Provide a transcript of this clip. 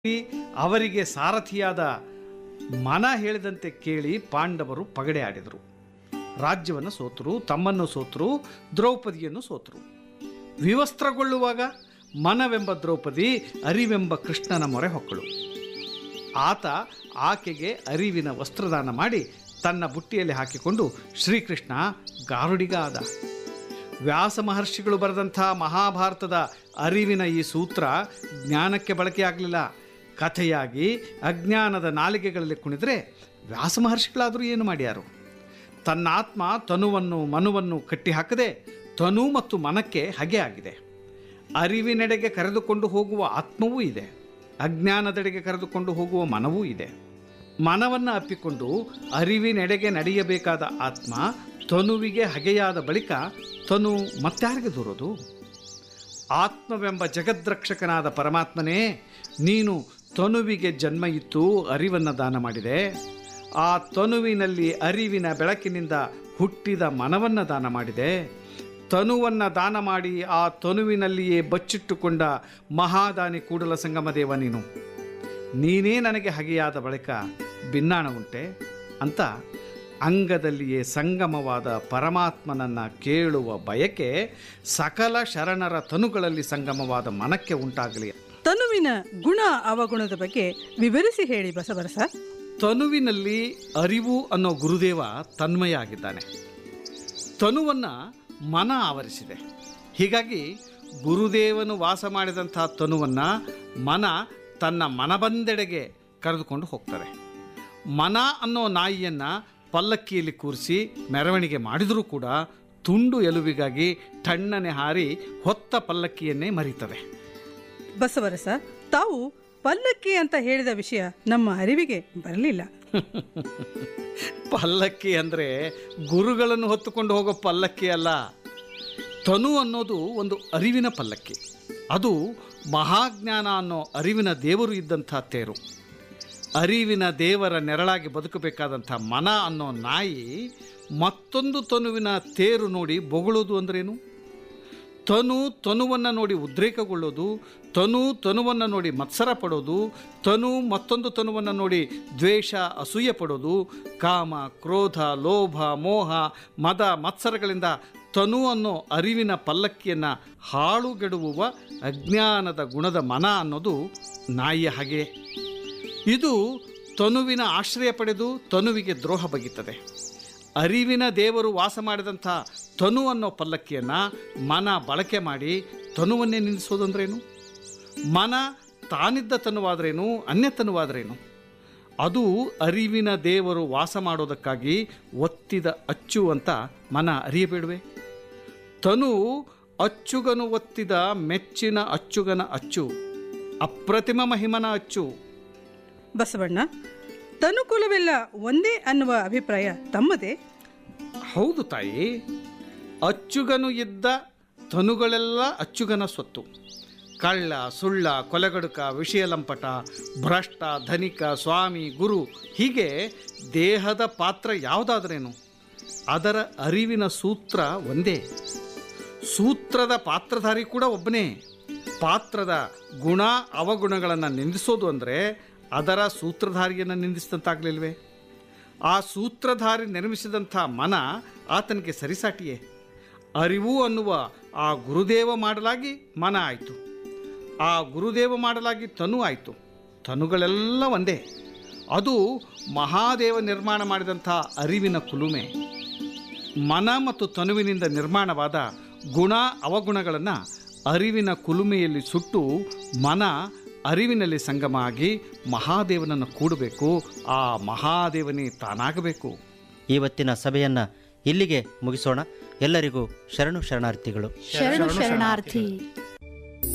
ಅವರಿಗೆ ಸಾರಥಿಯಾದ ಮನ ಹೇಳಿದಂತೆ ಕೇಳಿ ಪಾಂಡವರು ಪಗಡೆ ಆಡಿದರು ರಾಜ್ಯವನ್ನು ಸೋತರು ತಮ್ಮನ್ನು ಸೋತರು ದ್ರೌಪದಿಯನ್ನು ಸೋತರು ವಿವಸ್ತ್ರಗೊಳ್ಳುವಾಗ ಮನವೆಂಬ ದ್ರೌಪದಿ ಅರಿವೆಂಬ ಕೃಷ್ಣನ ಮೊರೆ ಹೊಕ್ಕಳು ಆತ ಆಕೆಗೆ ಅರಿವಿನ ವಸ್ತ್ರದಾನ ಮಾಡಿ ತನ್ನ ಬುಟ್ಟಿಯಲ್ಲಿ ಹಾಕಿಕೊಂಡು ಶ್ರೀಕೃಷ್ಣ ಗಾರುಡಿಗ ಆದ ವ್ಯಾಸ ಮಹರ್ಷಿಗಳು ಬರೆದಂಥ ಮಹಾಭಾರತದ ಅರಿವಿನ ಈ ಸೂತ್ರ ಜ್ಞಾನಕ್ಕೆ ಬಳಕೆಯಾಗಲಿಲ್ಲ ಕಥೆಯಾಗಿ ಅಜ್ಞಾನದ ನಾಲಿಗೆಗಳಲ್ಲಿ ಕುಣಿದರೆ ವ್ಯಾಸ ಮಹರ್ಷಿಗಳಾದರೂ ಏನು ಮಾಡ್ಯಾರು ತನ್ನ ಆತ್ಮ ತನುವನ್ನು ಮನುವನ್ನು ಕಟ್ಟಿಹಾಕದೆ ತನು ಮತ್ತು ಮನಕ್ಕೆ ಹಗೆ ಆಗಿದೆ ಅರಿವಿನೆಡೆಗೆ ಕರೆದುಕೊಂಡು ಹೋಗುವ ಆತ್ಮವೂ ಇದೆ ಅಜ್ಞಾನದೆಡೆಗೆ ಕರೆದುಕೊಂಡು ಹೋಗುವ ಮನವೂ ಇದೆ ಮನವನ್ನು ಅಪ್ಪಿಕೊಂಡು ಅರಿವಿನೆಡೆಗೆ ನಡೆಯಬೇಕಾದ ಆತ್ಮ ತನುವಿಗೆ ಹಗೆಯಾದ ಬಳಿಕ ತನು ಮತ್ತಾರಿಗೆ ದೂರೋದು ಆತ್ಮವೆಂಬ ಜಗದ್ರಕ್ಷಕನಾದ ಪರಮಾತ್ಮನೇ ನೀನು ತನುವಿಗೆ ಜನ್ಮ ಇತ್ತು ಅರಿವನ್ನು ದಾನ ಮಾಡಿದೆ ಆ ತನುವಿನಲ್ಲಿ ಅರಿವಿನ ಬೆಳಕಿನಿಂದ ಹುಟ್ಟಿದ ಮನವನ್ನು ದಾನ ಮಾಡಿದೆ ತನುವನ್ನು ದಾನ ಮಾಡಿ ಆ ತನುವಿನಲ್ಲಿಯೇ ಬಚ್ಚಿಟ್ಟುಕೊಂಡ ಮಹಾದಾನಿ ಕೂಡಲ ಸಂಗಮದೇವ ನೀನು ನೀನೇ ನನಗೆ ಹಗೆಯಾದ ಬಳಿಕ ಭಿನ್ನಾಣ ಉಂಟೆ ಅಂತ ಅಂಗದಲ್ಲಿಯೇ ಸಂಗಮವಾದ ಪರಮಾತ್ಮನನ್ನು ಕೇಳುವ ಬಯಕೆ ಸಕಲ ಶರಣರ ತನುಗಳಲ್ಲಿ ಸಂಗಮವಾದ ಮನಕ್ಕೆ ಉಂಟಾಗಲಿ ತನುವಿನ ಗುಣ ಅವಗುಣದ ಬಗ್ಗೆ ವಿವರಿಸಿ ಹೇಳಿ ಬಸವರಸ ತನುವಿನಲ್ಲಿ ಅರಿವು ಅನ್ನೋ ಗುರುದೇವ ತನ್ಮಯ ಆಗಿದ್ದಾನೆ ತನುವನ್ನು ಮನ ಆವರಿಸಿದೆ ಹೀಗಾಗಿ ಗುರುದೇವನು ವಾಸ ಮಾಡಿದಂಥ ತನುವನ್ನು ಮನ ತನ್ನ ಮನಬಂದೆಡೆಗೆ ಕರೆದುಕೊಂಡು ಹೋಗ್ತಾರೆ ಮನ ಅನ್ನೋ ನಾಯಿಯನ್ನು ಪಲ್ಲಕ್ಕಿಯಲ್ಲಿ ಕೂರಿಸಿ ಮೆರವಣಿಗೆ ಮಾಡಿದರೂ ಕೂಡ ತುಂಡು ಎಲುಬಿಗಾಗಿ ತಣ್ಣನೆ ಹಾರಿ ಹೊತ್ತ ಪಲ್ಲಕ್ಕಿಯನ್ನೇ ಮರೀತದೆ ಬಸವರಸ ತಾವು ಪಲ್ಲಕ್ಕಿ ಅಂತ ಹೇಳಿದ ವಿಷಯ ನಮ್ಮ ಅರಿವಿಗೆ ಬರಲಿಲ್ಲ ಪಲ್ಲಕ್ಕಿ ಅಂದರೆ ಗುರುಗಳನ್ನು ಹೊತ್ತುಕೊಂಡು ಹೋಗೋ ಪಲ್ಲಕ್ಕಿ ಅಲ್ಲ ತನು ಅನ್ನೋದು ಒಂದು ಅರಿವಿನ ಪಲ್ಲಕ್ಕಿ ಅದು ಮಹಾಜ್ಞಾನ ಅನ್ನೋ ಅರಿವಿನ ದೇವರು ಇದ್ದಂಥ ತೇರು ಅರಿವಿನ ದೇವರ ನೆರಳಾಗಿ ಬದುಕಬೇಕಾದಂಥ ಮನ ಅನ್ನೋ ನಾಯಿ ಮತ್ತೊಂದು ತನುವಿನ ತೇರು ನೋಡಿ ಬೊಗಳೋದು ಅಂದ್ರೇನು ತನು ತನುವನ್ನು ನೋಡಿ ಉದ್ರೇಕಗೊಳ್ಳೋದು ತನು ತನುವನ್ನು ನೋಡಿ ಮತ್ಸರ ಪಡೋದು ತನು ಮತ್ತೊಂದು ತನುವನ್ನು ನೋಡಿ ದ್ವೇಷ ಅಸೂಯೆ ಪಡೋದು ಕಾಮ ಕ್ರೋಧ ಲೋಭ ಮೋಹ ಮದ ಮತ್ಸರಗಳಿಂದ ತನು ಅನ್ನೋ ಅರಿವಿನ ಪಲ್ಲಕ್ಕಿಯನ್ನು ಹಾಳುಗೆಡುವ ಅಜ್ಞಾನದ ಗುಣದ ಮನ ಅನ್ನೋದು ನಾಯಿಯ ಹಾಗೆ ಇದು ತನುವಿನ ಆಶ್ರಯ ಪಡೆದು ತನುವಿಗೆ ದ್ರೋಹ ಬಗೆಯುತ್ತದೆ ಅರಿವಿನ ದೇವರು ವಾಸ ಮಾಡಿದಂಥ ತನು ಅನ್ನೋ ಪಲ್ಲಕ್ಕಿಯನ್ನು ಮನ ಬಳಕೆ ಮಾಡಿ ತನುವನ್ನೇ ನಿಲ್ಲಿಸೋದಂದ್ರೇನು ಮನ ತಾನಿದ್ದ ತನುವಾದ್ರೇನು ಅನ್ಯತನುವಾದ್ರೇನು ಅದು ಅರಿವಿನ ದೇವರು ವಾಸ ಮಾಡೋದಕ್ಕಾಗಿ ಒತ್ತಿದ ಅಚ್ಚು ಅಂತ ಮನ ಅರಿಯಬೇಡುವೆ ತನು ಅಚ್ಚುಗನು ಒತ್ತಿದ ಮೆಚ್ಚಿನ ಅಚ್ಚುಗನ ಅಚ್ಚು ಅಪ್ರತಿಮ ಮಹಿಮನ ಅಚ್ಚು ಬಸವಣ್ಣ ತನುಕುಲವೆಲ್ಲ ಒಂದೇ ಅನ್ನುವ ಅಭಿಪ್ರಾಯ ತಮ್ಮದೇ ಹೌದು ತಾಯಿ ಅಚ್ಚುಗನು ಇದ್ದ ತನುಗಳೆಲ್ಲ ಅಚ್ಚುಗನ ಸ್ವತ್ತು ಕಳ್ಳ ಸುಳ್ಳ ಕೊಲೆಗಡುಕ ವಿಷಯಲಂಪಟ ಭ್ರಷ್ಟ ಧನಿಕ ಸ್ವಾಮಿ ಗುರು ಹೀಗೆ ದೇಹದ ಪಾತ್ರ ಯಾವುದಾದ್ರೇನು ಅದರ ಅರಿವಿನ ಸೂತ್ರ ಒಂದೇ ಸೂತ್ರದ ಪಾತ್ರಧಾರಿ ಕೂಡ ಒಬ್ಬನೇ ಪಾತ್ರದ ಗುಣ ಅವಗುಣಗಳನ್ನು ನಿಂದಿಸೋದು ಅಂದರೆ ಅದರ ಸೂತ್ರಧಾರಿಯನ್ನು ನಿಂದಿಸಿದಂತಾಗಲಿಲ್ವೇ ಆ ಸೂತ್ರಧಾರಿ ನಿರ್ಮಿಸಿದಂಥ ಮನ ಆತನಿಗೆ ಸರಿಸಾಟಿಯೇ ಅರಿವು ಅನ್ನುವ ಆ ಗುರುದೇವ ಮಾಡಲಾಗಿ ಮನ ಆಯಿತು ಆ ಗುರುದೇವ ಮಾಡಲಾಗಿ ತನು ಆಯಿತು ತನುಗಳೆಲ್ಲ ಒಂದೇ ಅದು ಮಹಾದೇವ ನಿರ್ಮಾಣ ಮಾಡಿದಂಥ ಅರಿವಿನ ಕುಲುಮೆ ಮನ ಮತ್ತು ತನುವಿನಿಂದ ನಿರ್ಮಾಣವಾದ ಗುಣ ಅವಗುಣಗಳನ್ನು ಅರಿವಿನ ಕುಲುಮೆಯಲ್ಲಿ ಸುಟ್ಟು ಮನ ಅರಿವಿನಲ್ಲಿ ಸಂಗಮ ಆಗಿ ಮಹಾದೇವನನ್ನು ಕೂಡಬೇಕು ಆ ಮಹಾದೇವನೇ ತಾನಾಗಬೇಕು ಇವತ್ತಿನ ಸಭೆಯನ್ನು ಇಲ್ಲಿಗೆ ಮುಗಿಸೋಣ ಎಲ್ಲರಿಗೂ ಶರಣು ಶರಣಾರ್ಥಿಗಳು ಶರಣು ಶರಣಾರ್ಥಿ